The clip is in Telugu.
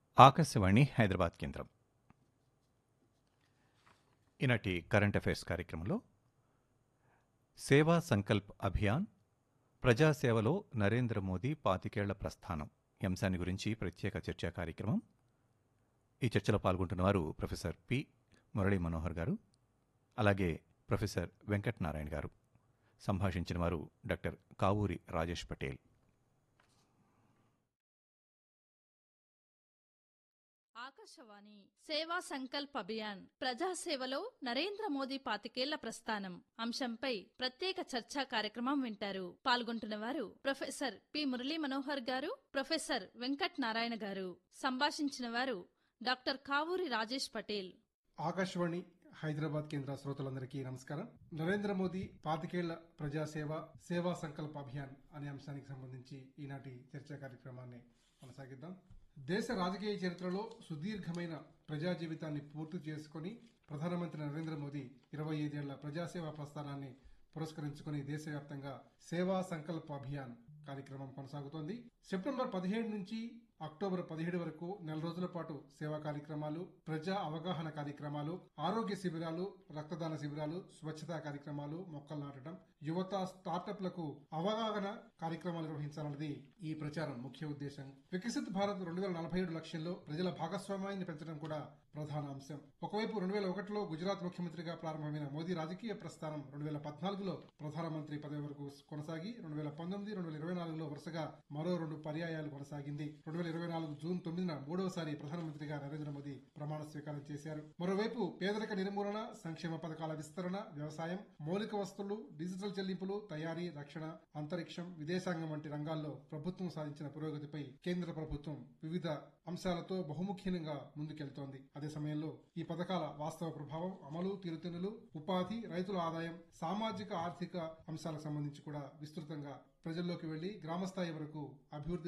ఆకాశవాణి హైదరాబాద్ కేంద్రం ఈనాటి కరెంట్ అఫైర్స్ కార్యక్రమంలో సేవా సంకల్ప్ అభియాన్ ప్రజాసేవలో నరేంద్ర మోదీ పాతికేళ్ల ప్రస్థానం ఈ అంశాన్ని గురించి ప్రత్యేక చర్చా కార్యక్రమం ఈ చర్చలో పాల్గొంటున్నవారు ప్రొఫెసర్ పి మురళీ మనోహర్ గారు అలాగే ప్రొఫెసర్ వెంకట్ నారాయణ గారు సంభాషించిన వారు డాక్టర్ కావూరి రాజేష్ పటేల్ ఆకాశవాణి సేవా సంకల్ప్ అభియాన్ ప్రజాసేవలో నరేంద్ర మోదీ పాతికేళ్ల ప్రస్థానం అంశంపై ప్రత్యేక చర్చా కార్యక్రమం వింటారు పాల్గొంటున్న వారు ప్రొఫెసర్ పి మురళీ మనోహర్ గారు ప్రొఫెసర్ వెంకట్ నారాయణ గారు సంభాషించిన వారు డాక్టర్ కావూరి రాజేష్ పటేల్ ఆకాశవాణి హైదరాబాద్ కేంద్ర శ్రోతలందరికీ నమస్కారం నరేంద్ర మోదీ పాతికేళ్ల ప్రజాసేవ సేవా సంకల్ప అభియాన్ అనే అంశానికి సంబంధించి ఈనాటి చర్చా కార్యక్రమాన్ని కొనసాగిద్దాం దేశ రాజకీయ చరిత్రలో సుదీర్ఘమైన ప్రజా జీవితాన్ని పూర్తి చేసుకుని ప్రధానమంత్రి నరేంద్ర మోదీ ఇరవై ఐదేళ్ల ప్రజాసేవా ప్రస్థానాన్ని పురస్కరించుకుని దేశవ్యాప్తంగా సేవా సంకల్ప అభియాన్ కార్యక్రమం కొనసాగుతోంది సెప్టెంబర్ పదిహేడు నుంచి అక్టోబర్ పదిహేడు వరకు నెల రోజుల పాటు సేవా కార్యక్రమాలు ప్రజా అవగాహన కార్యక్రమాలు ఆరోగ్య శిబిరాలు రక్తదాన శిబిరాలు స్వచ్ఛతా కార్యక్రమాలు మొక్కలు నాటడం యువత స్టార్టప్లకు అవగాహన కార్యక్రమాలు నిర్వహించాలన్నది ఈ ప్రచారం ముఖ్య ఉద్దేశం వికసిత్ భారత్ రెండు వేల నలభై ఏడు లక్ష్యంలో ప్రజల భాగస్వామ్యాన్ని పెంచడం కూడా ప్రధాన అంశం ఒకవైపు రెండు వేల ఒకటిలో గుజరాత్ ముఖ్యమంత్రిగా ప్రారంభమైన మోదీ రాజకీయ ప్రస్థానం రెండు వేల పద్నాలుగులో ప్రధానమంత్రి పదవి వరకు కొనసాగి రెండు వేల పంతొమ్మిది రెండు వేల ఇరవై నాలుగులో వరుసగా మరో రెండు పర్యాయాలు కొనసాగింది రెండు వేల ఇరవై నాలుగు జూన్ తొమ్మిదిన మూడవసారి ప్రధానమంత్రిగా నరేంద్ర మోదీ ప్రమాణ స్వీకారం చేశారు మరోవైపు పేదరిక నిర్మూలన సంక్షేమ పథకాల విస్తరణ వ్యవసాయం మౌలిక వస్తువులు డిజిటల్ చెల్లింపులు తయారీ రక్షణ అంతరిక్షం విదేశాంగం వంటి రంగాల్లో ప్రభుత్వం సాధించిన పురోగతిపై కేంద్ర ప్రభుత్వం వివిధ అంశాలతో బహుముఖ్యంగా ముందుకెళ్తోంది అదే సమయంలో ఈ పథకాల వాస్తవ ప్రభావం అమలు తీరుతెన్నులు ఉపాధి రైతుల ఆదాయం సామాజిక ఆర్థిక అంశాలకు సంబంధించి కూడా విస్తృతంగా ప్రజల్లోకి వెళ్లి గ్రామస్థాయి వరకు అభివృద్ధి